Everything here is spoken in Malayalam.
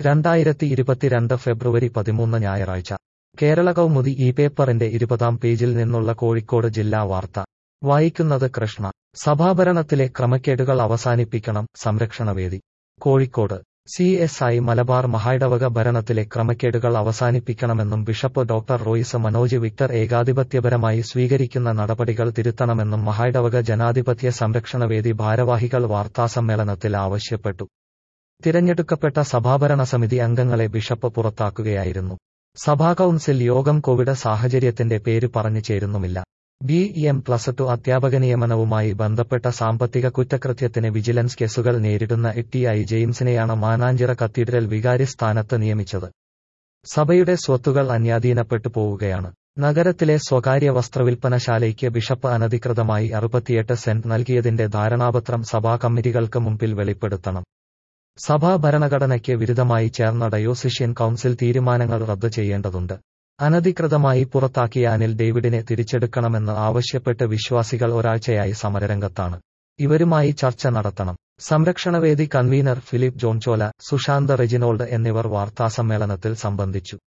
രണ്ടായിരത്തി ഇരുപത്തിരണ്ട് ഫെബ്രുവരി പതിമൂന്ന് ഞായറാഴ്ച കേരള കൗമുദി ഈ പേപ്പറിന്റെ ഇരുപതാം പേജിൽ നിന്നുള്ള കോഴിക്കോട് ജില്ലാ വാർത്ത വായിക്കുന്നത് കൃഷ്ണ സഭാഭരണത്തിലെ ക്രമക്കേടുകൾ അവസാനിപ്പിക്കണം സംരക്ഷണവേദി Kozhikode C S I Malabar മഹായിടവക ഭരണത്തിലെ ക്രമക്കേടുകൾ അവസാനിപ്പിക്കണമെന്നും bishop doctor Royce Manoj Victor ഏകാധിപത്യപരമായി സ്വീകരിക്കുന്ന നടപടികൾ തിരുത്തണമെന്നും മഹായിടവക ജനാധിപത്യ സംരക്ഷണവേദി ഭാരവാഹികൾ വാർത്താസമ്മേളനത്തിൽ ആവശ്യപ്പെട്ടു തിരഞ്ഞെടുക്കപ്പെട്ട സഭാഭരണ സമിതി അംഗങ്ങളെ ബിഷപ്പ് പുറത്താക്കുകയായിരുന്നു സഭാ കൗൺസിൽ യോഗം കോവിഡ് സാഹചര്യത്തിന്റെ പേര് പറഞ്ഞു ചേരുന്നുമില്ല ബി എം പ്ലസ് ടു അധ്യാപക നിയമനവുമായി ബന്ധപ്പെട്ട സാമ്പത്തിക കുറ്റകൃത്യത്തിന് വിജിലൻസ് കേസുകൾ നേരിടുന്ന ടി ഐ ജെയിംസിനെയാണ് മാനാഞ്ചിറ കത്തീഡ്രൽ വികാരി സ്ഥാനത്ത് നിയമിച്ചത് സഭയുടെ സ്വത്തുകൾ അന്യാധീനപ്പെട്ടു പോവുകയാണ് നഗരത്തിലെ സ്വകാര്യ വസ്ത്രവിൽപ്പനശാലയ്ക്ക് ബിഷപ്പ് അനധികൃതമായി അറുപത്തിയെട്ട് സെന്റ് നൽകിയതിന്റെ ധാരണാപത്രം സഭാ കമ്മിറ്റികൾക്ക് മുമ്പിൽ വെളിപ്പെടുത്തണം സഭാ ഭരണഘടനയ്ക്ക് വിരുദ്ധമായി ചേർന്ന ഡയോസിഷ്യൻ കൗൺസിൽ തീരുമാനങ്ങൾ റദ്ദു ചെയ്യേണ്ടതുണ്ട് അനധികൃതമായി പുറത്താക്കിയ അനിൽ ഡേവിഡിനെ തിരിച്ചെടുക്കണമെന്ന് ആവശ്യപ്പെട്ട് വിശ്വാസികൾ ഒരാഴ്ചയായി സമരരംഗത്താണ് ഇവരുമായി ചർച്ച നടത്തണം സംരക്ഷണവേദി കൺവീനർ ഫിലിപ്പ് ജോൺചോല സുശാന്ത് റെജിനോൾഡ് എന്നിവർ വാർത്താസമ്മേളനത്തിൽ സംബന്ധിച്ചു